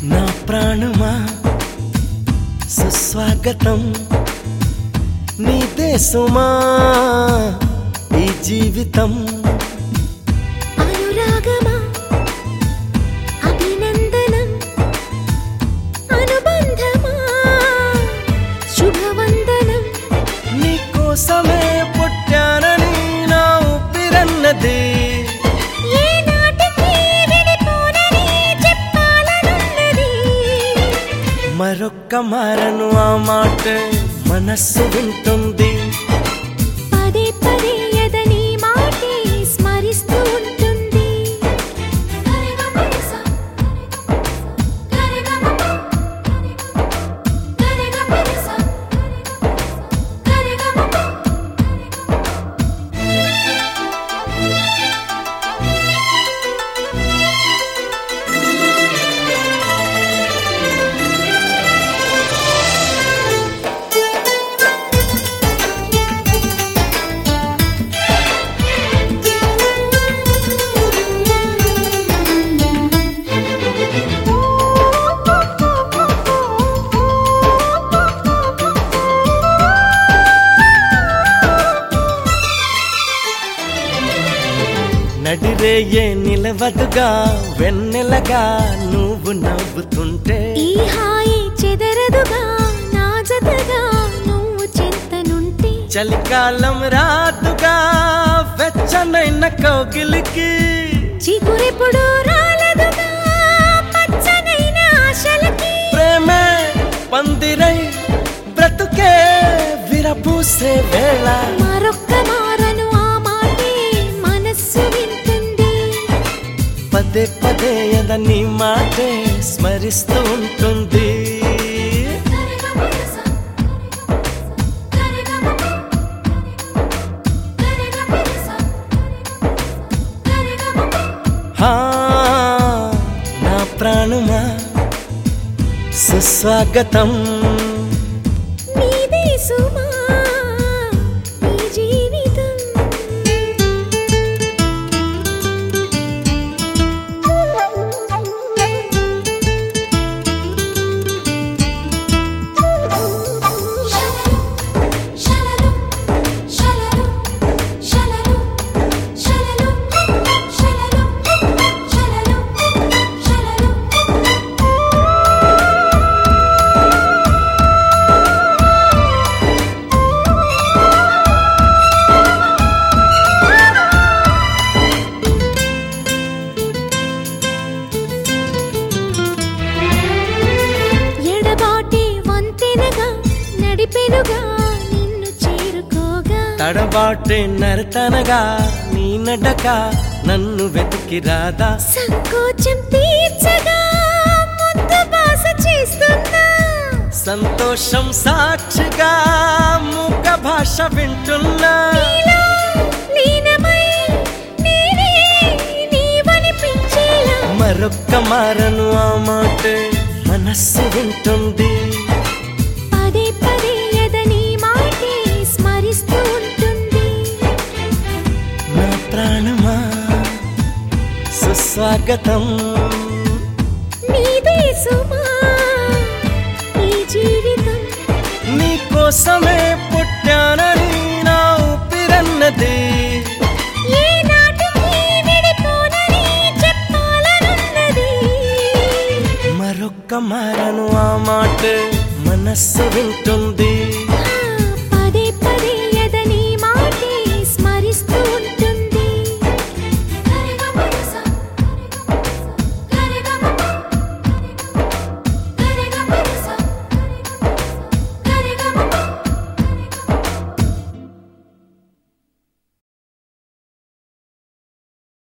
నా ప్రాణమా సుస్వాగతం నీ దేశమా ఈ జీవితం అనురాగమా అభినందనం అనుబంధమా శుభవందనం నీ కోసమే పుట్టానని నా ఊపిరన్నది ఏ నాటికి విడిపోనని చెప్పాలనున్నది మరొక్క మారను ఆ మాట మనస్సు వింటుంది పదే పదే ఎదని మాటే స్మరిస్తూ ఉంటుంది నడిరేయే నిలవదుగా వెన్నెలగా నువ్వు నవ్వుతుంటే ఈ హాయి చెదరదుగా నా జతగా నువ్వు చింతనుంటే చలికాలం రాదుగా వెచ్చనైన కౌగిలికి చిగురెప్పుడు రాలదుగా పచ్చనైన ఆశలకి ప్రేమే పందిరై బ్రతుకే విరపూసే వేళ మరొక్క మారను ఆ మాటే మనస్సు వింటుంది పదే పదే ఎదని మాటే స్మరిస్తూ ఉంటుంది హా నా ప్రాణమా సుస్వాగతం నీదే సుమా నీ జీవితం ఎడబాటి వంతెనగా నడిపెనుగా నిన్ను చేరుకోగా తడబాటే నరతనగా నీ నడక నన్ను వెతికి రాదా సంకోచం తీర్చగా ముద్దు బాస చేస్తున్నా సంతోషం సాక్షిగా మూక భాష వింటున్నా నీలో లీనమై నేనే నీవనిపించేలా మరొక్క మారను ఆ మాట మనస్సు వింటుంది పదే పదే ఎదని మాటే స్మరిస్తూ ఉంటుంది నా ప్రాణమా సుస్వాగతం నీదే సుమా ఈ జీవితం నీ కోసమే పుట్టానని నా ఊపిరన్నది ఏ నాటికి విడిపోనని చెప్పాలనున్నది మరొక్క మారను ఆ మాట మనస్సు వింటుంది